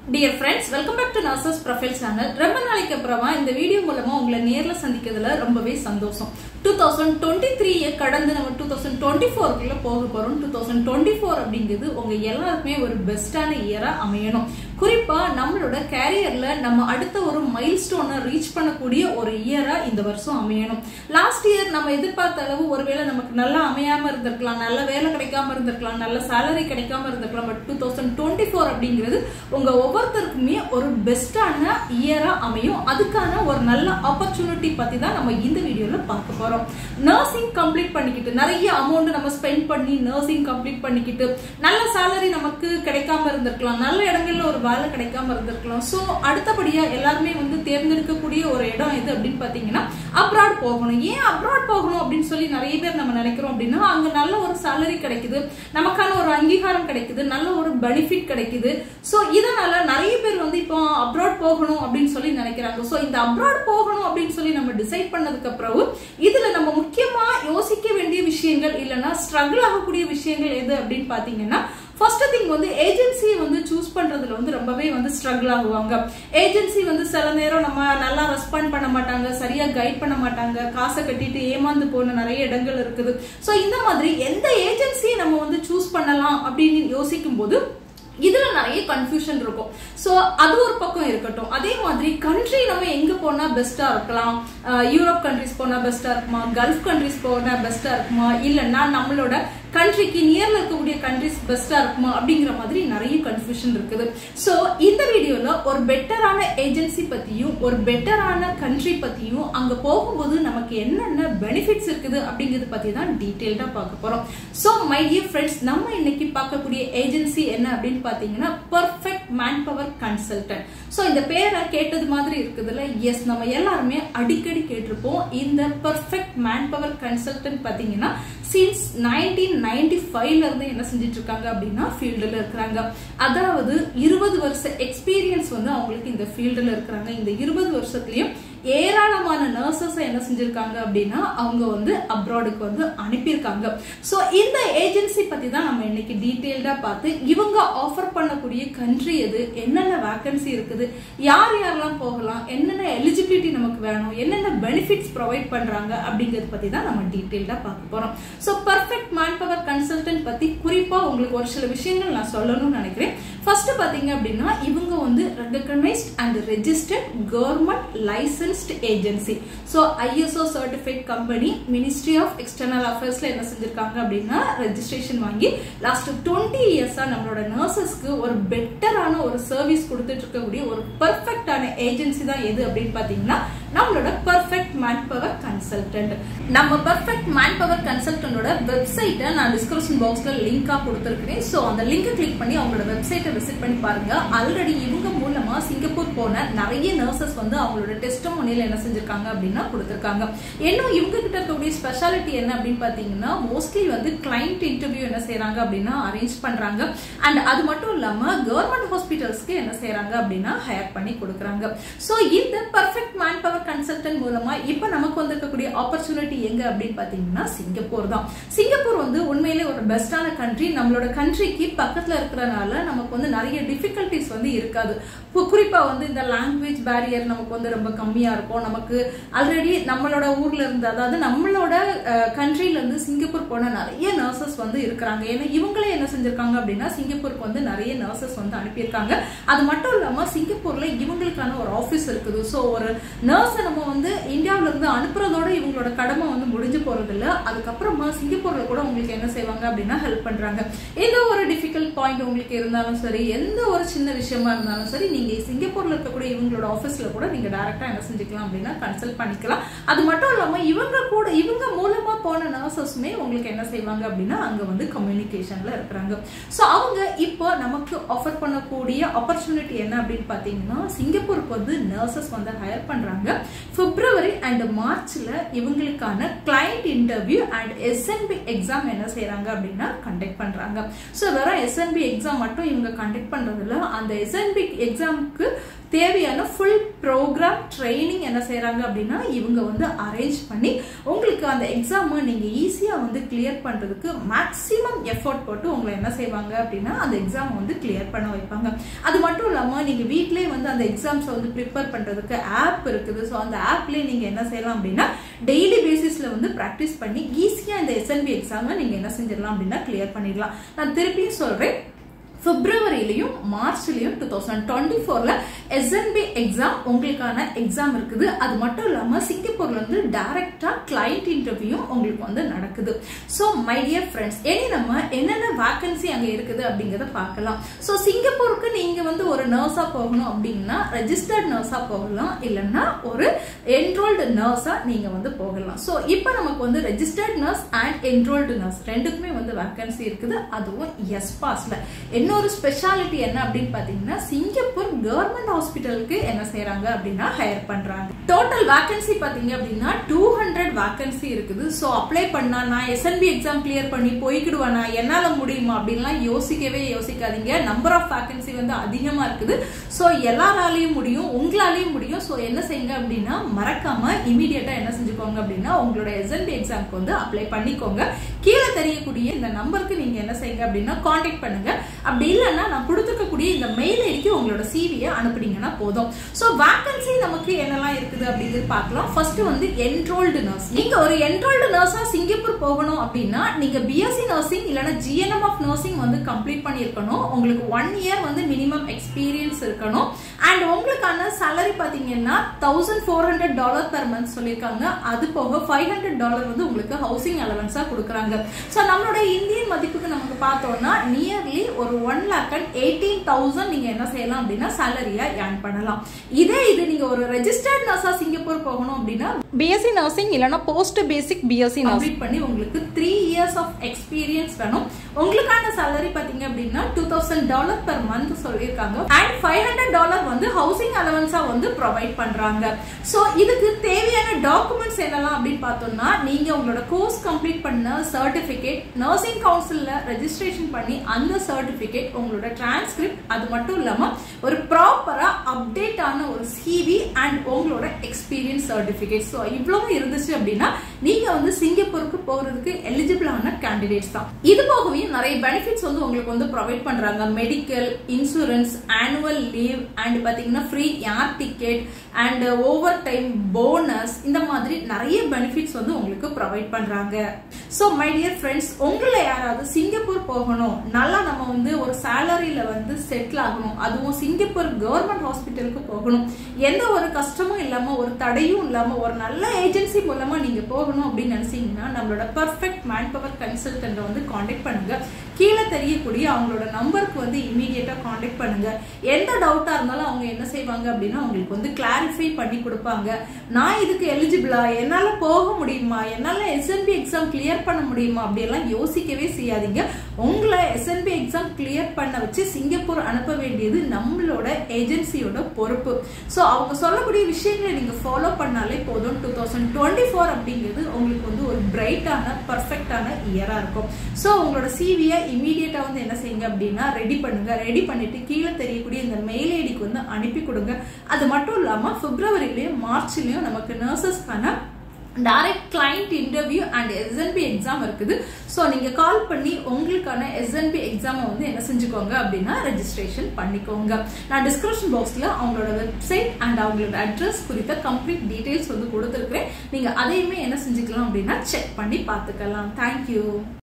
dear friends welcome back to nurses profile channel ரொம்ப நாளைக்கு அப்புறமா இந்த வீடியோ மூலமா உங்களை நேர்ல சந்திக்கிறதுல ரொம்பவே சந்தோஷம் டூ தௌசண்ட் டுவெண்ட்டி த்ரீயை கடந்து நம்ம டூ தௌசண்ட் டுவெண்ட்டி ஃபோருக்குள்ள போக போறோம் டூ தௌசண்ட் டுவெண்ட்டி ஃபோர் அப்படிங்கிறது உங்க எல்லாருக்குமே ஒரு பெஸ்டான இயரா அமையணும் குறிப்பா நம்மளோட கேரியர்ல நம்ம அடுத்த ஒரு மைல் ஸ்டோனை ரீச் பண்ணக்கூடிய ஒரு இயரா இந்த வருஷம் அமையணும் லாஸ்ட் இயர் நம்ம எதிர்பார்த்த அளவு ஒருவேளை நமக்கு நல்லா அமையாம இருந்திருக்கலாம் நல்ல வேலை கிடைக்காம இருந்திருக்கலாம் நல்ல சேலரி கிடைக்காம இருந்திருக்கலாம் but two thousand twenty four அப்படிங்கிறது உங்க ஒவ்வொருத்தருக்குமே ஒரு பெஸ்டான இயரா அமையும் அதுக்கான ஒரு நல்ல ஆப்பர்ச்சுனிட்டி பத்தி தான் நம்ம இந்த வீடியோல பார்க்க போறோம் நர்சிங் கம்ப்ளீட் பண்ணிக்கிட்டு நிறைய அமௌண்ட் நம்ம ஸ்பெண்ட் பண்ணி நர்சிங் கம்ப்ளீட் பண்ணிக்கிட்டு நல்ல சேலரி நமக்கு கிடைக்காம இருந்திருக்கலாம் நல்ல இடங்கள்ல ஒரு வேலை கிடைக்காம இருந்திருக்கலாம் சோ அடுத்தபடியா எல்லாருமே வந்து தேர்ந்தெடுக்கக்கூடிய ஒரு இடம் எது அப்படின்னு பாத்தீங்கன்னா அப்ராட் போகணும் ஏன் அப்ராட் போகணும் அப்படின்னு சொல்லி நிறைய பேர் நம்ம நினைக்கிறோம் அப்படின்னா அங்க நல்ல ஒரு சேலரி கிடைக்குது நமக்கான ஒரு அங்கீகாரம் கிடைக்குது நல்ல ஒரு பெனிஃபிட் கிடைக்குது சோ இதனால நிறைய பேர் வந்து இப்போ அப்ராட் போகணும் அப்படின்னு சொல்லி நினைக்கிறாங்க சோ இந்த அப்ராட் போகணும் அப்படின்னு சொல்லி நம்ம டிசைட் பண்ணதுக்கு அப்புறம் இதுல நம்ம முக்கியமா யோசிக்க வேண்டிய விஷயங்கள் இல்லைன்னா ஸ்ட்ரகிள் ஆகக்கூடிய விஷயங்கள் எது அப்படின்னு பாத்தீங்கன்னா ஃபர்ஸ்ட் திங் வந்து ஏஜென்சியை வந்து சூஸ் பண்றதுல வந்து ரொம்பவே வந்து ஸ்ட்ரகிள் ஆகுவாங்க ஏஜென்சி வந்து சில நேரம் நம்ம நல்லா ரெஸ்பாண்ட் பண்ண மாட்டாங்க சரியா கைட் பண்ண மாட்டாங்க காசை கட்டிட்டு ஏமாந்து போன நிறைய இடங்கள் இருக்குது ஸோ இந்த மாதிரி எந்த ஏஜென்சியை நம்ம வந்து சூஸ் பண்ணலாம் அப்படின்னு யோசிக்கும் போது இதுல நிறைய கன்ஃபியூஷன் இருக்கும் சோ அது ஒரு பக்கம் இருக்கட்டும் அதே மாதிரி கண்ட்ரி நம்ம எங்க போனா பெஸ்டா இருக்கலாம் யூரோப் கண்ட்ரிஸ் போனா பெஸ்டா இருக்குமா கல்ஃப் கண்ட்ரிஸ் போனா பெஸ்டா இருக்குமா இல்லைன்னா நம்மளோட கண்ட்ரிக்கு நியர்ல இருக்கக்கூடிய கண்ட்ரிஸ் பெஸ்டா இருக்குமா அப்படிங்கிற மாதிரி நிறைய கன்ஃபியூஷன் இருக்குது சோ இந்த வீடியோல ஒரு பெட்டரான ஏஜென்சி பத்தியும் ஒரு பெட்டரான கண்ட்ரி பத்தியும் அங்க போகும்போது நமக்கு என்னென்ன பெனிஃபிட்ஸ் இருக்குது அப்படிங்கறது பத்தி தான் டீடைல்டா பார்க்க போறோம் சோ மை டியர் ஃப்ரெண்ட்ஸ் நம்ம இன்னைக்கு பார்க்கக்கூடிய ஏஜென்சி என்ன அப்படின்னு பாத்தீங்கன்னா perfect man power consultant so இந்த பேரை கேட்டது மாதிரி இருக்குதுல்ல எஸ் நம்ம எல்லாருமே அடிக்கடி கேட்டிருப்போம் இந்த பர்ஃபெக்ட் மேன் பவர் கன்சல்டன்ட் பாத்தீங்கன்னா சின்ஸ் நைன்டீன் நைன்டி ஃபைவ்ல இருந்து என்ன செஞ்சுட்டு இருக்காங்க அப்படின்னா ஃபீல்டுல இருக்கிறாங்க அதாவது இருபது வருஷ எக்ஸ்பீரியன்ஸ் வந்து அவங்களுக்கு இந்த ஃபீல்டுல இருக்கிறாங்க இந்த இருபது வருஷத்துலயும் ஏராளமான நர்சஸ் என்ன செஞ்சிருக்காங்க அப்படின்னா அவங்க வந்து அப்ராடுக்கு வந்து அனுப்பியிருக்காங்க ஸோ இந்த ஏஜென்சி பத்தி தான் நம்ம இன்னைக்கு டீட்டெயில்டா பார்த்து இவங்க ஆஃபர் பண்ணக்கூடிய கண்ட்ரி எது என்னென்ன வேகன்சி இருக்குது யார் யாரெல்லாம் போகலாம் என்னென்ன எலிஜிபிலிட்டி நமக்கு வேணும் என்னென்ன பெனிஃபிட்ஸ் ப்ரொவைட் பண்றாங்க அப்படிங்கறத பத்தி தான் நம்ம டீட்டெயில்டா பார்க்க போறோம் so perfect man power consultant பத்தி குறிப்பா உங்களுக்கு ஒரு சில விஷயங்கள் நான் சொல்லணும்னு நினைக்கிறேன் ஃபர்ஸ்ட் பாத்தீங்க அப்படின்னா இவங்க வந்து recognised and registered government licensed agency so ISO certified company ministry of external அஃபேர்ஸ்ல என்ன செஞ்சிருக்காங்க அப்படின்னா ரெஜிஸ்ட்ரேஷன் வாங்கி லாஸ்ட் டுவெண்ட்டி இயர்ஸா நம்மளோட நர்சஸ்க்கு ஒரு பெட்டரான ஒரு சர்வீஸ் கொடுத்துட்டு இருக்கக்கூடிய ஒரு பர்ஃபெக்டான ஏஜென்சி தான் எது அப்படின்னு பாத்தீங்கன்னா நம்மளோட பர்ஃபெக்ட் மேன் பவர் கன்சல்டன்ட் நம்ம பர்ஃபெக்ட் மேன் பவர் கன்சல்டன்டோட வெப்சைட்டை நான் டிஸ்கிரிப்ஷன் பாக்ஸ்ல லிங்கா கொடுத்துருக்கேன் ஸோ அந்த லிங்கை கிளிக் பண்ணி அவங்களோட வெப்சைட்டை விசிட் பண்ணி பாருங்க ஆல்ரெடி இவங்க மூலமா சிங்கப்பூர் போன நிறைய நர்சஸ் வந்து அவங்களோட டெஸ்ட் மொழியில என்ன செஞ்சிருக்காங்க அப்படின்னா கொடுத்துருக்காங்க இன்னும் இவங்க கிட்ட இருக்கக்கூடிய ஸ்பெஷாலிட்டி என்ன அப்படின்னு பாத்தீங்கன்னா மோஸ்ட்லி வந்து கிளைண்ட் இன்டர்வியூ என்ன செய்யறாங்க அப்படின்னா அரேஞ்ச் பண்றாங்க அண்ட் அது மட்டும் இல்லாம கவர்மெண்ட் ஹாஸ்பிட்டல்ஸ்க்கு என்ன செய்யறாங்க அப்படின்னா ஹையர் பண்ணி கொடுக்குறாங்க ஸோ இந்த பர்ஃபெக்ட் மேன் பவர் கன்சல்டன்ட் மூலமா இப்ப நமக்கு வந்திருக்கக்கூடிய ஆப்பர்ச்சுனிட்டி எங்க அப்படின்னு பாத்தீங்கன்னா சிங்கப்பூர் தான் சிங்கப்பூர் வந்து உண்மையிலே ஒரு பெஸ்டான கண்ட்ரி நம்மளோட கண்ட்ரிக்கு பக்கத்துல இருக்கிறனால நமக்கு வந்து நிறைய டிஃபிகல்டிஸ் வந்து இருக்காது குறிப்பா வந்து இந்த லாங்குவேஜ் பேரியர் நமக்கு வந்து ரொம்ப கம்மியா இருக்கும் நமக்கு ஆல்ரெடி நம்மளோட ஊர்ல இருந்து அதாவது நம்மளோட கண்ட்ரில இருந்து சிங்கப்பூர் போன நிறைய நர்சஸ் வந்து இருக்கிறாங்க ஏன்னா இவங்களே என்ன செஞ்சிருக்காங்க அப்படின்னா சிங்கப்பூருக்கு வந்து நிறைய நர்சஸ் வந்து அனுப்பியிருக்காங்க அது மட்டும் இல்லாம சிங்கப்பூர்ல இவங்களுக்கான ஒரு ஆபீஸ் இருக்குது ஸோ ஒரு நர்ஸை நம்ம வந்து இந்தியாவில இருந்து அனுப்புறதோட இவங்களோட கடமை வந்து முடிஞ்சு போறது இல்ல அதுக்கப்புறமா சிங்கப்பூர்ல கூட உங்களுக்கு என்ன செய்வாங்க அப்படின்னா ஹெல்ப் பண்றாங்க எந்த ஒரு டிஃபிகல்ட் பாயிண்ட் உங்களுக்கு இருந்தாலும் சரி எந்த ஒரு சின்ன விஷயமா இருந்தாலும் சரி நீங்க சிங்கப்பூர்ல இருக்கக்கூடிய இவங்களோட ஆபீஸ்ல கூட நீங்க டைரக்டா என்ன செஞ்சுக்கலாம் அப்படின்னா கன்சல்ட் பண்ணிக்கலாம் அது மட்டும் இல்லாம இவங்க கூட இவங்க மூலமா போன நர்சஸுமே உங்களுக்கு என்ன செய்வாங்க அப்படின்னா அங்க வந்து கம்யூனிகேஷன்ல இருக்கிறாங்க ஸோ அவங்க இப்போ நமக்கு ஆஃபர் பண்ணக்கூடிய ஆப்பர்ச்சுனிட்டி என்ன அப்படின்னு பாத்தீங்கன்னா சிங்கப்பூருக்கு வந்து நர்சஸ் வந்து ஹையர் பண்றாங்க பிப்ரவரி அண்ட் மார்ச்ல இவங்களுக்கான client interview and SNB exam என்ன செய்யறாங்க அப்படின்னா கண்டக்ட் பண்றாங்க ஸோ வெறும் எஸ்என்பி எக்ஸாம் மட்டும் இவங்க கண்டக்ட் பண்றதுல அந்த எஸ்என்பி எக்ஸாமுக்கு தேவையான ஃபுல் ப்ரோக்ராம் ட்ரைனிங் என்ன செய்யறாங்க அப்படின்னா இவங்க வந்து அரேஞ்ச் பண்ணி உங்களுக்கு அந்த எக்ஸாமை நீங்க ஈஸியா வந்து கிளியர் பண்றதுக்கு மேக்ஸிமம் எஃபோர்ட் போட்டு உங்களை என்ன செய்வாங்க அப்படின்னா அந்த எக்ஸாம் வந்து கிளியர் பண்ண வைப்பாங்க அது மட்டும் இல்லாம நீங்க வீட்லயே வந்து அந்த எக்ஸாம்ஸ் வந்து ப்ரிப்பேர் பண்றதுக்கு ஆப் இருக்குது ஸோ அந்த ஆப்லயே நீங்க என்ன செய்யலாம் அப்படின்னா டெய்லி பேசிஸ்ல வந்து ப்ராக்டிஸ் பண்ணி ஈஸியா இந்த எஸ்என்பி எக்ஸாமை நீங்க என்ன செஞ்சிடலாம் அப்படின்னா கிளியர் பண்ணிடலாம் நான் திருப்பியும் சொல்றேன் பிப்ரவரியிலையும் மார்ச்லயும் டூ தௌசண்ட் டுவெண்ட்டி ஃபோர்ல எஸ்என்பி எக்ஸாம் உங்களுக்கான எக்ஸாம் இருக்குது அது மட்டும் இல்லாம சிங்கப்பூர்ல இருந்து டைரக்டா கிளைண்ட் இன்டர்வியூ உங்களுக்கு வந்து நடக்குது ஸோ மை டியர் ஃப்ரெண்ட்ஸ் இனி நம்ம என்னென்ன வேகன்சி அங்க இருக்குது அப்படிங்கறத பார்க்கலாம் ஸோ சிங்கப்பூருக்கு நீங்க வந்து ஒரு நர்ஸா போகணும் அப்படின்னா ரெஜிஸ்டர்ட் நர்ஸா போகலாம் இல்லைன்னா ஒரு என்ரோல்டு நர்ஸா நீங்க வந்து போகலாம் ஸோ இப்போ நமக்கு வந்து registered nurse and enrolled nurse ரெண்டுக்குமே வந்து வேகன்சி இருக்குது அதுவும் எஸ் பாஸ்ல இன்னொரு ஸ்பெஷாலிட்டி என்ன அப்படின்னு பாத்தீங்கன்னா சிங்கப்பூர் கவர்மெண்ட் ஹாஸ்பிட்டலுக்கு என்ன செய்யறாங்க அப்படின்னா ஹையர் பண்றாங்க டோட்டல் வேகன்சி பாத்தீங்க அப்படின்னா டூ ஹண்ட்ரட் வேகன்சி இருக்குது ஸோ அப்ளை பண்ணா நான் எஸ்என்பி எக்ஸாம் கிளியர் பண்ணி போய்க்கிடுவானா என்னால முடியுமா அப்படின்லாம் யோசிக்கவே யோசிக்காதீங்க நம்பர் ஆஃப் வேகன்சி வந்து அதிகமா இருக்குது ஸோ எல்லாராலையும் முடியும் உங்களாலையும் முடியும் ஸோ என்ன செய்யுங்க அப்படின்னா மறக்காம இமீடியட்டா என்ன செஞ்சுக்கோங்க அப்படின்னா உங்களோட எஸ்என்பி எக்ஸாம்க்கு வந்து அப்ளை பண்ணிக்கோங்க கீழே தெரியக்கூடிய இந்த நம்பருக்கு நீங்க என்ன செய்யுங்க அப்படின்னா காண்டாக்ட் பண்ணுங்க அப்படி இல்லைன்னா நான் கொடுத்துருக்கக்கூடிய இந்த மெயில் ஐடிக்கு உங்களோட சிவியை அனுப்புனீங்கன்னா போதும் ஸோ வேகன்சி நமக்கு என்னெல்லாம் இருக்குது அப்படிங்கிறது பார்க்கலாம் ஃபர்ஸ்ட் வந்து என்ரோல்டு நர்ஸ் நீங்க ஒரு என்ரோல்டு நர்ஸா சிங்கப்பூர் போகணும் அப்படின்னா நீங்க பிஎஸ்சி நர்சிங் இல்லைன்னா ஜிஎன்எம் ஆஃப் நர்சிங் வந்து கம்ப்ளீட் பண்ணியிருக்கணும் உங்களுக்கு ஒன் இயர் வந்து மினிமம் எக்ஸ்பீரியன்ஸ் இருக்கணும் அண்ட் உங்களுக்கான சேலரி பாத்தீங்கன்னா thousand four hundred dollar per month சொல்லியிருக்காங்க அது போக ஃபைவ் ஹண்ட்ரட் டாலர் வந்து உங்களுக்கு ஹவுசிங் அலவன்ஸா கொடுக்குறாங்க ஸோ நம்மளோட இந்தியன் மதிப்புக்கு நமக்கு பார்த்தோம்னா நியர்லி ஒரு one lakh and eighteen thousand நீங்க என்ன செய்யலாம் அப்படின்னா சேலரியா ஏர்ன் பண்ணலாம் இதே இது நீங்க ஒரு ரெஜிஸ்டர்ட் நர்ஸா சிங்கப்பூர் போகணும் அப்படின்னா பிஎஸ்சி நர்சிங் இல்லைன்னா post basic BSc nursing complete பண்ணி உங்களுக்கு த்ரீ இயர்ஸ் ஆஃப் எக்ஸ்பீரியன்ஸ் வேணும் உங்களுக்கான சேலரி பாத்தீங்க அப்படின்னா two thousand dollar per month சொல்லியிருக்காங்க அண்ட் ஃபைவ் ஹண்ட்ரட் டாலர் வந்து ஹவுசிங் அலவன்ஸா வந்து ப்ரொவைட் பண்றாங்க ஸோ இதுக்கு தேவையான டாக்குமெண்ட்ஸ் என்னலாம் அப்படின்னு பார்த்தோம்னா நீங்க உங்களோட கோர்ஸ் கம்ப்ளீட் பண்ண சர்டிபிகேட் நர்சிங் கவுன்சில்ல ரெஜிஸ்ட்ரேஷன் பண்ணி அந்த சர்டிபிகேட் உங்களோட டிரான்ஸ்கிரிப்ட் அது மட்டும் இல்லாம ஒரு ப்ராப்பரா அப்டேட் ஆன ஒரு சிவி அண்ட் உங்களோட எக்ஸ்பீரியன்ஸ் சர்டிபிகேட் ஸோ இவ்வளவு இருந்துச்சு அப்படின்னா நீங்க வந்து சிங்கப்பூருக்கு போறதுக்கு எலிஜிபிளான கேண்டிடேட்ஸ் தான் இது போகவே நிறைய பெனிஃபிட்ஸ் வந்து உங்களுக்கு வந்து ப்ரொவைட் பண்றாங்க medical insurance annual leave and பாத்தீங்கன்னா free air ticket and overtime bonus இந்த மாதிரி நிறைய பெனிஃபிட்ஸ் வந்து உங்களுக்கு ப்ரொவைட் பண்றாங்க ஸோ மை டியர் ஃப்ரெண்ட்ஸ் உங்களை யாராவது சிங்கப்பூர் போகணும் நல்லா நம்ம வந்து ஒரு சேலரியில வந்து செட்டில் ஆகணும் அதுவும் சிங்கப்பூர் கவர்மெண்ட் ஹாஸ்பிட்டலுக்கு போகணும் எந்த ஒரு கஷ்டமும் இல்லாம ஒரு தடையும் இல்லாம ஒரு நல்ல ஏஜென்சி மூலமா நீங்க போகணும் அப்படின்னு நினைச்சீங்கன்னா நம்மளோட பர்ஃபெக்ட் மேன் பவர் கன்சல்டன்ட் வந்து காண்டாக்ட் பண்ணுங்க கீழே தெரியக்கூடிய அவங்களோட நம்பருக்கு வந்து இமீடியட்டா காண்டாக்ட் பண்ணுங்க எந்த டவுட்டா இருந்தாலும் அவங்க என்ன செய்வாங்க அப்படின்னா உங்களுக்கு வந்து கிளாரிஃபை பண்ணி கொடுப்பாங்க நான் இதுக்கு எலிஜிபிளா என்னால போக முடியுமா என்னால எஸ்என்பி எக்ஸாம் கிளியர் பண்ண முடியுமா அப்படியெல்லாம் யோசிக்கவே செய்யாதீங்க உங்களை எஸ்என்பி எக்ஸாம் கிளியர் பண்ண வச்சு சிங்கப்பூர் அனுப்ப வேண்டியது நம்மளோட ஏஜென்சியோட பொறுப்பு ஸோ அவங்க சொல்லக்கூடிய விஷயங்களை நீங்க ஃபாலோ பண்ணாலே போதும் டூ தௌசண்ட் டுவெண்ட்டி ஃபோர் அப்படிங்கிறது உங்களுக்கு வந்து ஒரு பிரைட்டான பர்ஃபெக்டான இயரா இருக்கும் ஸோ உங்களோட சிவியை இமீடியட்டா வந்து என்ன செய்யுங்க அப்படின்னா ரெடி பண்ணுங்க ரெடி பண்ணிட்டு கீழே தெரியக்கூடிய இந்த மெயில் ஐடிக்கு வந்து அனுப்பி கொடுங்க அது மட்டும் இல்லாம பிப்ரவரிலையும் மார்ச்லயும் நமக்கு நர்சஸ்க்கான direct client interview and SNB exam இருக்குது ஸோ நீங்க கால் பண்ணி உங்களுக்கான எஸ்என்பி எக்ஸாமை வந்து என்ன செஞ்சுக்கோங்க அப்படின்னா ரெஜிஸ்ட்ரேஷன் பண்ணிக்கோங்க நான் டிஸ்கிரிப்ஷன் பாக்ஸ்ல அவங்களோட வெப்சைட் அண்ட் அவங்களோட அட்ரஸ் குறித்த கம்ப்ளீட் டீடைல்ஸ் வந்து கொடுத்துருக்கேன் நீங்க அதையுமே என்ன செஞ்சுக்கலாம் அப்படின்னா செக் பண்ணி பார்த்துக்கலாம் தேங்க்யூ